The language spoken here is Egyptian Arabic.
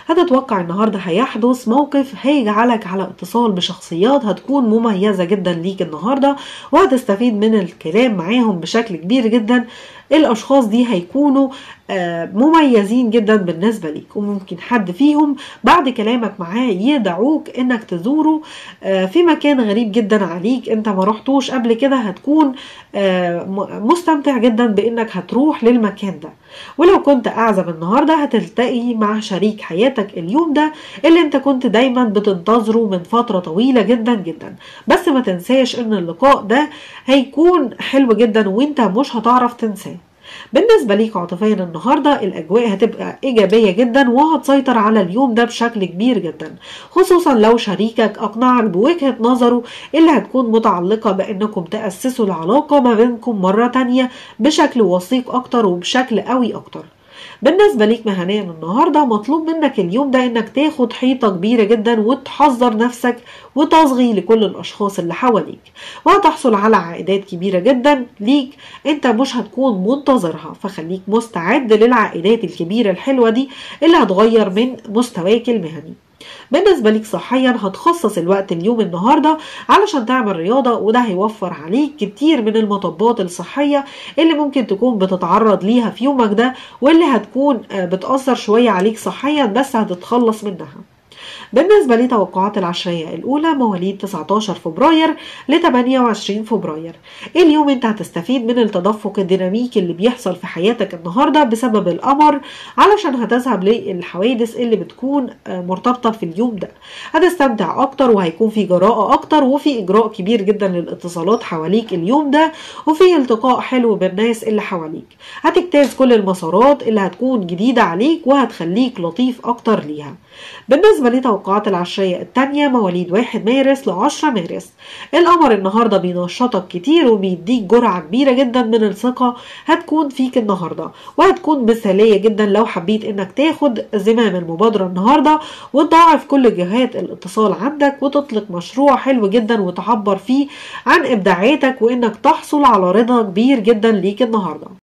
هتتوقع النهاردة هيحدث موقف هيجعلك على اتصال بشخصيات هتكون مميزة جدا ليك النهاردة وهتستفيد من الكلام معاهم بشكل كبير جدا الأشخاص دي هيكونوا آه، مميزين جدا بالنسبة ليك وممكن حد فيهم بعد كلامك معاه يدعوك انك تزوره آه، في مكان غريب جدا عليك انت ما رحتوش قبل كده هتكون آه، م- مستمتع جدا بانك هتروح للمكان ده ولو كنت اعزب النهارده هتلتقي مع شريك حياتك اليوم ده اللي انت كنت دايما بتنتظره من فتره طويله جدا جدا بس ما تنساش ان اللقاء ده هيكون حلو جدا وانت مش هتعرف تنساه بالنسبة ليك عاطفيا النهاردة الأجواء هتبقى إيجابية جدا وهتسيطر على اليوم ده بشكل كبير جدا خصوصا لو شريكك أقنعك بوجهة نظره اللي هتكون متعلقة بأنكم تأسسوا العلاقة ما بينكم مرة تانية بشكل وثيق أكتر وبشكل قوي أكتر بالنسبة ليك مهنيا النهاردة مطلوب منك اليوم ده انك تاخد حيطة كبيرة جدا وتحذر نفسك وتصغي لكل الاشخاص اللي حواليك وهتحصل على عائدات كبيرة جدا ليك انت مش هتكون منتظرها فخليك مستعد للعائدات الكبيرة الحلوة دي اللي هتغير من مستواك المهني بالنسبة ليك صحيا هتخصص الوقت اليوم النهاردة علشان تعمل رياضة وده هيوفر عليك كتير من المطبات الصحية اللي ممكن تكون بتتعرض ليها في يومك ده واللي هتكون آه، بتأثر شوية عليك صحيا بس هتتخلص منها بالنسبة لتوقعات العشرية الأولى مواليد 19 فبراير ل 28 فبراير اليوم انت هتستفيد من التدفق الديناميكي اللي بيحصل في حياتك النهاردة بسبب القمر علشان هتذهب للحوادث اللي بتكون آه، مرتبطة في اليوم ده هتستمتع أكتر وهيكون في جراءة أكتر وفي إجراء كبير جدا للاتصالات حواليك اليوم ده وفي التقاء حلو بالناس اللي حواليك هتجتاز كل المسارات اللي هتكون جديدة عليك وهتخليك لطيف أكتر ليها بالنسبة لتوقعات العشرية التانية مواليد 1 مارس ل 10 مارس القمر النهاردة بينشطك كتير وبيديك جرعة كبيرة جدا من الثقة هتكون فيك النهاردة وهتكون مثالية جدا لو حبيت انك تاخد زمام المبادرة النهاردة وتضاعف كل جهات الاتصال عندك وتطلق مشروع حلو جدا وتعبر فيه عن ابداعاتك وانك تحصل على رضا كبير جدا ليك النهارده